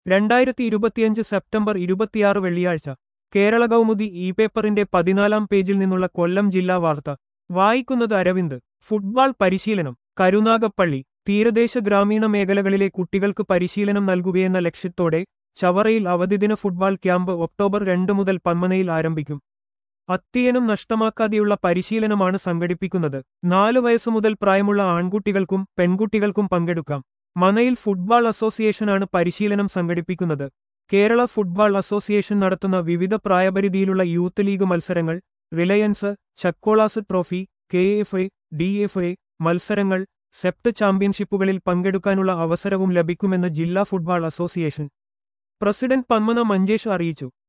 രണ്ടായിരത്തി ഇരുപത്തിയഞ്ച് സെപ്റ്റംബർ ഇരുപത്തിയാറ് വെള്ളിയാഴ്ച കേരള കൗമുദി ഇ പേപ്പറിന്റെ പതിനാലാം പേജിൽ നിന്നുള്ള കൊല്ലം ജില്ലാ വാർത്ത വായിക്കുന്നത് അരവിന്ദ് ഫുട്ബോൾ പരിശീലനം കരുനാഗപ്പള്ളി തീരദേശ ഗ്രാമീണ മേഖലകളിലെ കുട്ടികൾക്ക് പരിശീലനം നൽകുകയെന്ന ലക്ഷ്യത്തോടെ ചവറയിൽ അവധിദിന ഫുട്ബോൾ ക്യാമ്പ് ഒക്ടോബർ രണ്ട് മുതൽ പന്മനയിൽ ആരംഭിക്കും അത്യയനം നഷ്ടമാക്കാതെയുള്ള പരിശീലനമാണ് സംഘടിപ്പിക്കുന്നത് നാലു വയസ്സു മുതൽ പ്രായമുള്ള ആൺകുട്ടികൾക്കും പെൺകുട്ടികൾക്കും പങ്കെടുക്കാം മനയിൽ ഫുട്ബോൾ അസോസിയേഷനാണ് പരിശീലനം സംഘടിപ്പിക്കുന്നത് കേരള ഫുട്ബോൾ അസോസിയേഷൻ നടത്തുന്ന വിവിധ പ്രായപരിധിയിലുള്ള യൂത്ത് ലീഗ് മത്സരങ്ങൾ Reliance Chakkolas trophy K F A D F A മത്സരങ്ങൾ സെപ്റ്റ് ചാമ്പ്യൻഷിപ്പുകളിൽ പങ്കെടുക്കാനുള്ള അവസരവും ലഭിക്കുമെന്ന് ജില്ലാ football association president Panmana Manjesh അറിയിച്ചു